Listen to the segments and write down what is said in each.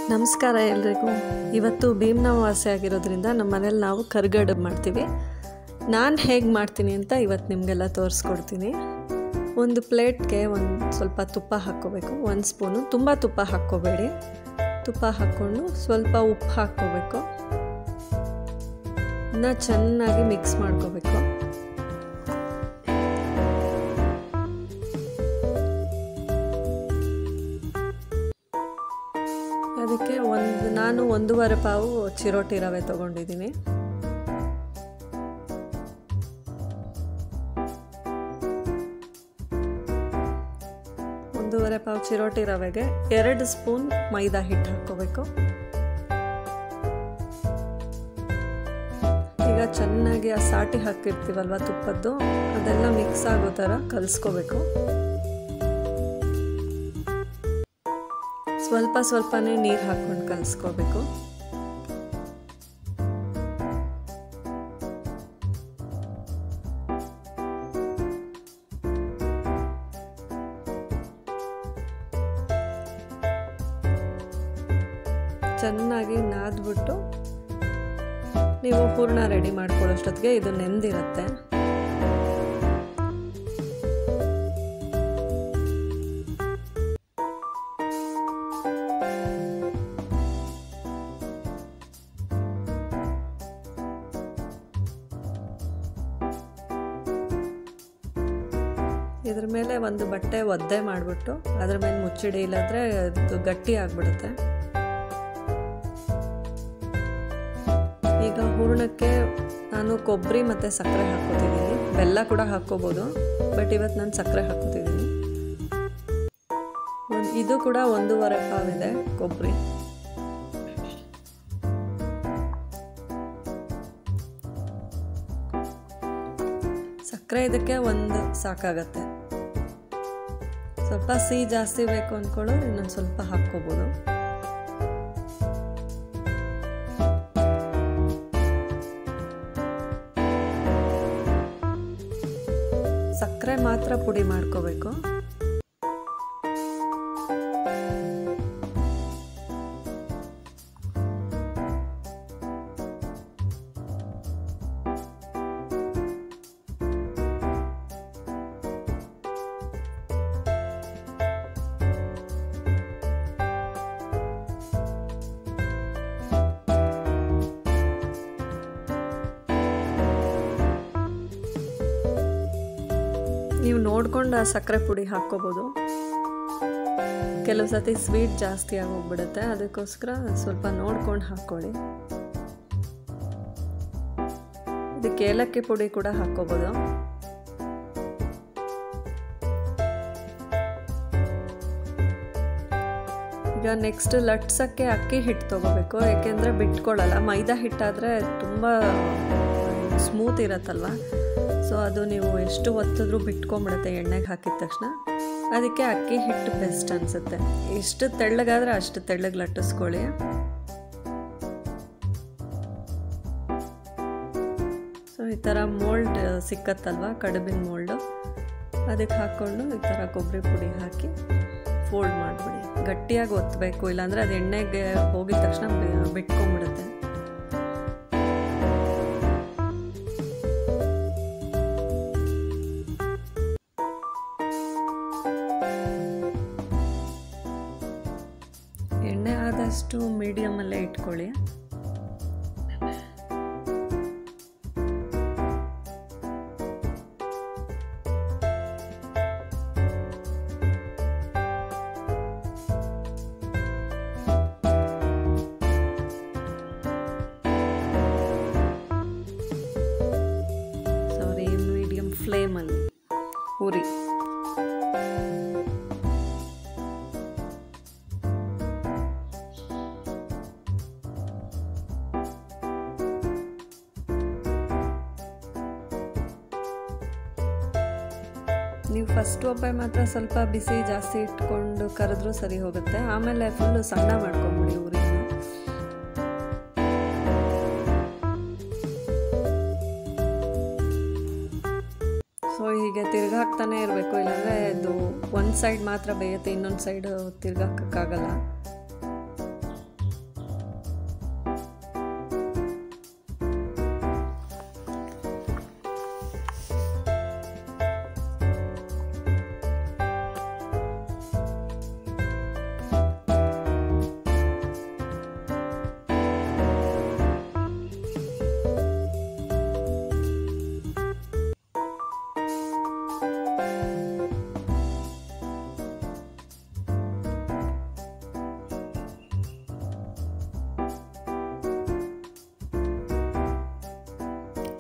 ನಮಸ್ಕಾರ ಎಲ್ರಿಗೂ ಇವತ್ತು ಭೀಮ್ನವಾಸೆ ಆಗಿರೋದ್ರಿಂದ ನಮ್ಮ ಮನೇಲಿ ನಾವು ಕರ್ಗಡು ಮಾಡ್ತೀವಿ ನಾನು ಹೇಗೆ ಮಾಡ್ತೀನಿ ಅಂತ ಇವತ್ತು ನಿಮಗೆಲ್ಲ ತೋರಿಸ್ಕೊಡ್ತೀನಿ ಒಂದು ಪ್ಲೇಟ್ಗೆ ಒಂದು ಸ್ವಲ್ಪ ತುಪ್ಪ ಹಾಕ್ಕೋಬೇಕು ಒಂದು ಸ್ಪೂನು ತುಂಬ ತುಪ್ಪ ಹಾಕ್ಕೋಬೇಡಿ ತುಪ್ಪ ಹಾಕ್ಕೊಂಡು ಸ್ವಲ್ಪ ಉಪ್ಪು ಹಾಕ್ಕೋಬೇಕು ಇನ್ನು ಚೆನ್ನಾಗಿ ಮಿಕ್ಸ್ ಮಾಡ್ಕೋಬೇಕು ಅದಕ್ಕೆ ಒಂದು ನಾನು ಒಂದೂವರೆ ಪಾವು ಚಿರೋಟಿ ರವೆ ತೊಗೊಂಡಿದ್ದೀನಿ ಒಂದೂವರೆ ಪಾವು ಚಿರೋಟಿ ರವೆಗೆ ಎರಡು ಸ್ಪೂನ್ ಮೈದಾ ಹಿಟ್ಟು ಹಾಕ್ಕೋಬೇಕು ಈಗ ಚೆನ್ನಾಗಿ ಆ ಸಾಟಿ ಹಾಕಿರ್ತೀವಲ್ವ ತುಪ್ಪದ್ದು ಅದೆಲ್ಲ ಮಿಕ್ಸ್ ಆಗೋ ಥರ ಕಲಿಸ್ಕೋಬೇಕು ಸ್ವಲ್ಪ ಸ್ವಲ್ಪನೇ ನೀರು ಹಾಕ್ಕೊಂಡು ಕಲಿಸ್ಕೋಬೇಕು ಚೆನ್ನಾಗಿ ನಾದ್ಬಿಟ್ಟು ನೀವು ಹೂರ್ಣ ರೆಡಿ ಮಾಡ್ಕೊಳ್ಳೋಷ್ಟೊತ್ತಿಗೆ ಇದು ನೆಂದಿರುತ್ತೆ ಇದ್ರ ಮೇಲೆ ಒಂದು ಬಟ್ಟೆ ಒದ್ದೆ ಮಾಡಿಬಿಟ್ಟು ಅದ್ರ ಮೇಲೆ ಮುಚ್ಚಿಡಿ ಇಲ್ಲಾಂದರೆ ಅದು ಗಟ್ಟಿ ಆಗಿಬಿಡುತ್ತೆ ಈಗ ಹೂರ್ಣಕ್ಕೆ ನಾನು ಕೊಬ್ಬರಿ ಮತ್ತು ಸಕ್ಕರೆ ಹಾಕ್ಕೋತಿದ್ದೀನಿ ಬೆಲ್ಲ ಕೂಡ ಹಾಕ್ಕೋಬೋದು ಬಟ್ ಇವತ್ತು ನಾನು ಸಕ್ಕರೆ ಹಾಕ್ಕೋತಿದ್ದೀನಿ ಇದು ಕೂಡ ಒಂದೂವರೆ ಪಾವಿದೆ ಕೊಬ್ಬರಿ ಸಕ್ಕರೆ ಇದಕ್ಕೆ ಒಂದು ಸಾಕಾಗತ್ತೆ ಸ್ವಲ್ಪ ಸಿಹಿ ಜಾಸ್ತಿ ಬೇಕು ಅಂದ್ಕೊಳ್ಳೋರು ಇನ್ನೊಂದು ಸ್ವಲ್ಪ ಹಾಕ್ಕೋಬೋದು ಸಕ್ಕರೆ ಮಾತ್ರ ಪುಡಿ ಮಾಡ್ಕೋಬೇಕು ನೀವು ನೋಡ್ಕೊಂಡು ಆ ಸಕ್ಕರೆ ಪುಡಿ ಹಾಕ್ಕೋಬೋದು ಕೆಲವು ಸತಿ ಸ್ವೀಟ್ ಜಾಸ್ತಿ ಆಗೋಗ್ಬಿಡುತ್ತೆ ಅದಕ್ಕೋಸ್ಕರ ಸ್ವಲ್ಪ ನೋಡ್ಕೊಂಡು ಹಾಕ್ಕೊಳ್ಳಿ ಇದಕ್ಕೆ ಏಲಕ್ಕಿ ಪುಡಿ ಕೂಡ ಹಾಕ್ಕೋಬೋದು ಈಗ ನೆಕ್ಸ್ಟ್ ಲಟ್ಸಕ್ಕೆ ಅಕ್ಕಿ ಹಿಟ್ಟು ತೊಗೋಬೇಕು ಏಕೆಂದರೆ ಬಿಟ್ಕೊಳ್ಳಲ್ಲ ಮೈದಾ ಹಿಟ್ಟಾದರೆ ತುಂಬ ಸ್ಮೂತ್ ಇರತ್ತಲ್ವ ಸೊ ಅದು ನೀವು ಎಷ್ಟು ಒತ್ತಿದ್ರೂ ಬಿಟ್ಕೊಂಬಿಡುತ್ತೆ ಎಣ್ಣೆಗೆ ಹಾಕಿದ ತಕ್ಷಣ ಅದಕ್ಕೆ ಅಕ್ಕಿ ಹಿಟ್ಟು ಬೆಸ್ಟ್ ಅನಿಸುತ್ತೆ ಎಷ್ಟು ತೆಳ್ಳಗಾದರೆ ಅಷ್ಟು ತೆಳ್ಳಗೆ ಲಟ್ಟಿಸ್ಕೊಳ್ಳಿ ಸೊ ಈ ಥರ ಮೋಲ್ಡ್ ಸಿಕ್ಕತ್ತಲ್ವ ಕಡುಬಿನ ಮೋಲ್ಡು ಅದಕ್ಕೆ ಹಾಕ್ಕೊಂಡು ಈ ಥರ ಕೊಬ್ಬರಿ ಪುಡಿ ಹಾಕಿ ಫೋಲ್ಡ್ ಮಾಡಿಬಿಡಿ ಗಟ್ಟಿಯಾಗಿ ಒತ್ತಬೇಕು ಇಲ್ಲಾಂದರೆ ಅದು ಎಣ್ಣೆಗೆ ಹೋಗಿದ ತಕ್ಷಣ ಬಿಟ್ಕೊಂಬಿಡುತ್ತೆ ಎಣ್ಣೆ ಆದಷ್ಟು ಮೀಡಿಯಮಲ್ಲೇ ಇಟ್ಕೊಳ್ಳಿ ಸಾರಿ ಮೀಡಿಯಮ್ ಫ್ಲೇಮಲ್ಲಿ ಉರಿ ನೀವು ಫಸ್ಟ್ ಒಬ್ಬೆ ಮಾತ್ರ ಸ್ವಲ್ಪ ಬಿಸಿ ಜಾಸ್ತಿ ಇಟ್ಕೊಂಡು ಕರೆದ್ರೂ ಸರಿ ಹೋಗುತ್ತೆ ಆಮೇಲೆ ಫುಲ್ಲು ಸಣ್ಣ ಮಾಡ್ಕೊಂಬಿಡಿ ಊರಿನ ಸೊ ಹೀಗೆ ತಿರ್ಗಾಕ್ತಾನೆ ಇರಬೇಕು ಇಲ್ಲಾಂದರೆ ಇದು ಒಂದು ಸೈಡ್ ಮಾತ್ರ ಬೇಯುತ್ತೆ ಇನ್ನೊಂದು ಸೈಡ್ ತಿರ್ಗಾಕಕ್ಕಾಗಲ್ಲ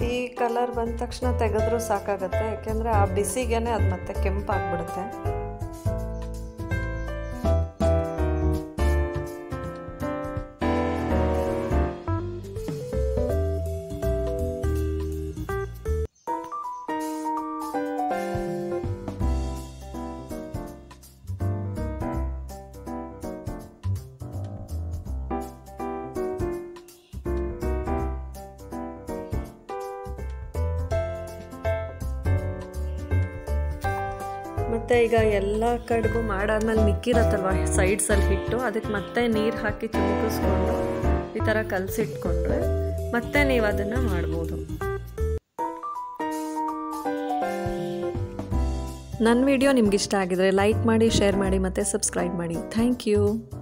ಈ ಕಲರ್ ಬಂದ ತಕ್ಷಣ ತೆಗೆದ್ರೂ ಸಾಕಾಗತ್ತೆ ಯಾಕೆಂದರೆ ಆ ಬಿಸಿಗೆ ಅದು ಮತ್ತೆ ಕೆಂಪಾಗ್ಬಿಡುತ್ತೆ ಮತ್ತು ಈಗ ಎಲ್ಲ ಕಡೆಗೂ ಮಾಡಾದ್ಮೇಲೆ ಮಿಕ್ಕಿರತ್ತಲ್ವ ಸೈಡ್ಸಲ್ಲಿ ಹಿಟ್ಟು ಅದಕ್ಕೆ ಮತ್ತೆ ನೀರು ಹಾಕಿ ಚಿಮುಕಿಸ್ಕೊಂಡು ಈ ಥರ ಕಲಸಿಟ್ಕೊಂಡ್ರೆ ಮತ್ತೆ ನೀವು ಅದನ್ನು ಮಾಡ್ಬೋದು ನನ್ನ ವಿಡಿಯೋ ನಿಮ್ಗೆ ಇಷ್ಟ ಆಗಿದ್ರೆ ಲೈಕ್ ಮಾಡಿ ಶೇರ್ ಮಾಡಿ ಮತ್ತು ಸಬ್ಸ್ಕ್ರೈಬ್ ಮಾಡಿ ಥ್ಯಾಂಕ್ ಯು